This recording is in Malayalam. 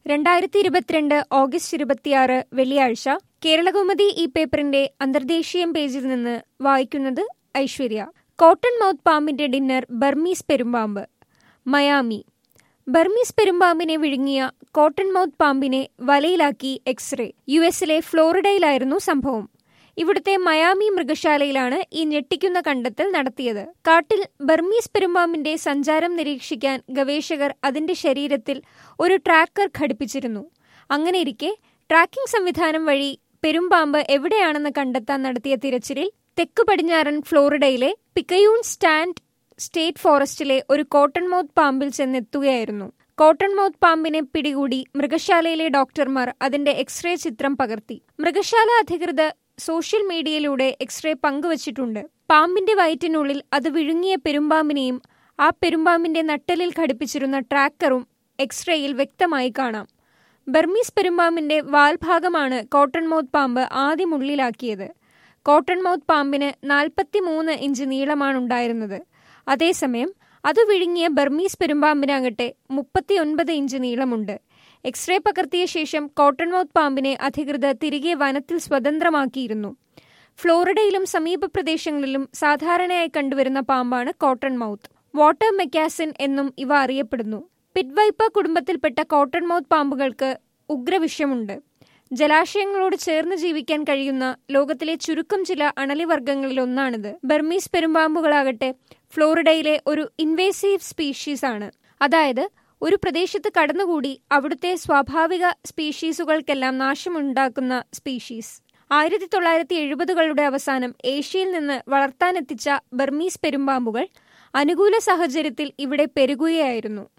രണ്ടായിരത്തി ഇരുപത്തിരണ്ട് ഓഗസ്റ്റ് ഇരുപത്തിയാറ് വെള്ളിയാഴ്ച കേരളകൗമുദി ഈ പേപ്പറിന്റെ അന്തർദേശീയം പേജിൽ നിന്ന് വായിക്കുന്നത് ഐശ്വര്യ കോട്ടൺ മൗത്ത് പാമ്പിന്റെ ഡിന്നർ ബർമീസ് പെരുമ്പാമ്പ് മയാമി ബർമീസ് പെരുമ്പാമ്പിനെ വിഴുങ്ങിയ കോട്ടൺ മൗത്ത് പാമ്പിനെ വലയിലാക്കി എക്സ്റേ യു എസിലെ ഫ്ലോറിഡയിലായിരുന്നു സംഭവം ഇവിടുത്തെ മയാമി മൃഗശാലയിലാണ് ഈ ഞെട്ടിക്കുന്ന കണ്ടെത്തൽ നടത്തിയത് കാട്ടിൽ ബർമീസ് പെരുമ്പാമ്പിന്റെ സഞ്ചാരം നിരീക്ഷിക്കാൻ ഗവേഷകർ അതിന്റെ ശരീരത്തിൽ ഒരു ട്രാക്കർ ഘടിപ്പിച്ചിരുന്നു അങ്ങനെയിരിക്കെ ട്രാക്കിംഗ് സംവിധാനം വഴി പെരുമ്പാമ്പ് എവിടെയാണെന്ന് കണ്ടെത്താൻ നടത്തിയ തിരച്ചിലിൽ തെക്കു പടിഞ്ഞാറൻ ഫ്ലോറിഡയിലെ പിക്കയൂൺ സ്റ്റാൻഡ് സ്റ്റേറ്റ് ഫോറസ്റ്റിലെ ഒരു കോട്ടൺ മൗത്ത് പാമ്പിൽ ചെന്നെത്തുകയായിരുന്നു കോട്ടൺ മൗത്ത് പാമ്പിനെ പിടികൂടി മൃഗശാലയിലെ ഡോക്ടർമാർ അതിന്റെ എക്സ്റേ ചിത്രം പകർത്തി മൃഗശാല അധികൃതർ സോഷ്യൽ മീഡിയയിലൂടെ എക്സ്റേ പങ്കുവച്ചിട്ടുണ്ട് പാമ്പിന്റെ വയറ്റിനുള്ളിൽ അത് വിഴുങ്ങിയ പെരുമ്പാമ്പിനെയും ആ പെരുമ്പാമ്പിന്റെ നട്ടലിൽ ഘടിപ്പിച്ചിരുന്ന ട്രാക്കറും എക്സ്റേയിൽ വ്യക്തമായി കാണാം ബർമീസ് പെരുമ്പാമ്പിന്റെ വാൽഭാഗമാണ് കോട്ടൺ മൗത്ത് പാമ്പ് ആദ്യം ഉള്ളിലാക്കിയത് കോട്ടൺ മൗത്ത് പാമ്പിന് നാൽപ്പത്തിമൂന്ന് ഇഞ്ച് നീളമാണുണ്ടായിരുന്നത് അതേസമയം അത് വിഴുങ്ങിയ ബർമീസ് പെരുമ്പാമ്പിനാകട്ടെ മുപ്പത്തിയൊൻപത് ഇഞ്ച് നീളമുണ്ട് എക്സ്റേ പകർത്തിയ ശേഷം കോട്ടൺ മൗത്ത് പാമ്പിനെ അധികൃതർ തിരികെ വനത്തിൽ സ്വതന്ത്രമാക്കിയിരുന്നു ഫ്ലോറിഡയിലും സമീപ പ്രദേശങ്ങളിലും സാധാരണയായി കണ്ടുവരുന്ന പാമ്പാണ് കോട്ടൺ മൗത്ത് വാട്ടർ മെക്കാസിൻ എന്നും ഇവ അറിയപ്പെടുന്നു പിറ്റ്വൈപ്പ കുടുംബത്തിൽപ്പെട്ട കോട്ടൺ മൗത്ത് പാമ്പുകൾക്ക് ഉഗ്രവിഷമുണ്ട് ജലാശയങ്ങളോട് ചേർന്ന് ജീവിക്കാൻ കഴിയുന്ന ലോകത്തിലെ ചുരുക്കം ചില അണലിവർഗ്ഗങ്ങളിൽ ഒന്നാണിത് ബർമീസ് പെരുമ്പാമ്പുകളാകട്ടെ ഫ്ലോറിഡയിലെ ഒരു ഇൻവേസീവ് സ്പീഷീസ് ആണ് അതായത് ഒരു പ്രദേശത്ത് കടന്നുകൂടി അവിടുത്തെ സ്വാഭാവിക സ്പീഷീസുകൾക്കെല്ലാം നാശമുണ്ടാക്കുന്ന സ്പീഷീസ് ആയിരത്തി തൊള്ളായിരത്തി എഴുപതുകളുടെ അവസാനം ഏഷ്യയിൽ നിന്ന് വളർത്താനെത്തിച്ച ബർമീസ് പെരുമ്പാമ്പുകൾ അനുകൂല സാഹചര്യത്തിൽ ഇവിടെ പെരുകുകയായിരുന്നു